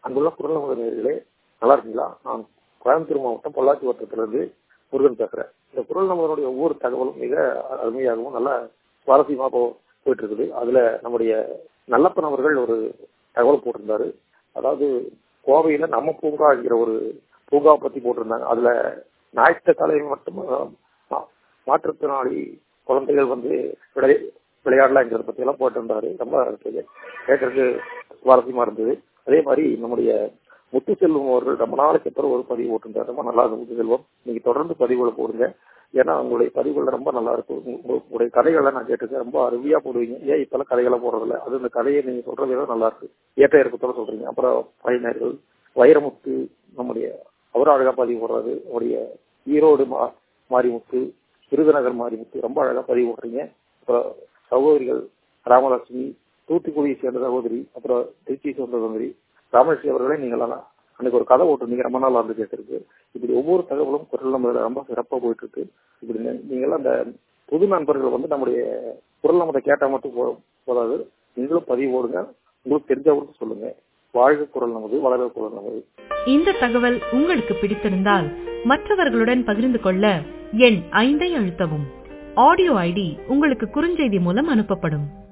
அங்குள்ள குரல் நமது நேர்களே நல்லா இருக்கீங்களா நான் கோயம்புத்தூர் மாவட்டம் பொள்ளாச்சி வட்டத்திலிருந்து முருகன் பேசுறேன் இந்த குரல் நம்மளுடைய ஒவ்வொரு தகவலும் மிக அருமையாகவும் நல்ல சுவாரஸ்யமா போ போயிட்டு இருக்குது அதுல நம்முடைய நல்லப்பன் அவர்கள் ஒரு தகவல் போட்டிருந்தாரு அதாவது கோவையில நம்ம பூங்கா என்கிற ஒரு பூங்கா பத்தி போட்டிருந்தாங்க அதுல ஞாயிற்றுக்கிழமை மட்டும் மாற்றுத்திறனாளி குழந்தைகள் வந்து விளை விளையாடலாங்கிறத பத்தி எல்லாம் போட்டிருந்தாரு ரொம்ப கேட்கறதுக்கு சுவாரஸ்யமா இருந்தது அதே மாதிரி நம்முடைய முத்துசெல்வம் அவர்கள் ரொம்ப நாளைக்கு அப்புறம் ஒரு பதிவு போட்டிருந்தாரு ரொம்ப நல்லா இருக்கு முத்துசெல்வம் நீங்க தொடர்ந்து பதிவுகளை போடுங்க ஏன்னா உங்களுடைய பதிவுகள் ரொம்ப நல்லா இருக்கும் உங்களுடைய கதைகளை நான் கேட்டிருக்கேன் ரொம்ப அருமையா போடுவீங்க ஏன் இப்பெல்லாம் கதைகளை போடுறதில்ல அது இந்த கதையை நீங்க சொல்ற விதம் நல்லா இருக்கு ஏற்ற இறக்கத்தோட சொல்றீங்க அப்புறம் பையனர்கள் வைரமுத்து நம்முடைய அவரும் அழகா பதிவு போடுறாரு அவருடைய ஈரோடு மா மாரிமுத்து விருதுநகர் மாரிமுத்து ரொம்ப அழகா பதிவு போடுறீங்க அப்புறம் சகோதரிகள் ராமலட்சுமி தூத்துக்குடியை சேர்ந்த சகோதரி அப்புறம் திருச்சி சேர்ந்த சகோதரி ராமலட்சுமி அவர்களே நீங்கள் அன்னைக்கு ஒரு கதை ஓட்டுனீங்க ரொம்ப நாள் வந்து கேட்டிருக்கு இப்படி ஒவ்வொரு தகவலும் குரல் நம்ம ரொம்ப சிறப்பாக போயிட்டு இருக்கு இப்படி நீங்களாம் அந்த புது நண்பர்கள் வந்து நம்முடைய குரல் நம்ம கேட்டால் மட்டும் போதாது நீங்களும் பதிவு போடுங்க உங்களுக்கு தெரிஞ்சவங்களுக்கு சொல்லுங்க வாழ்க குரல் நமது வளர குரல் நமது இந்த தகவல் உங்களுக்கு பிடித்திருந்தால் மற்றவர்களுடன் பகிர்ந்து கொள்ள எண் ஐந்தை அழுத்தவும் ஆடியோ ஐடி உங்களுக்கு குறுஞ்செய்தி மூலம் அனுப்பப்படும்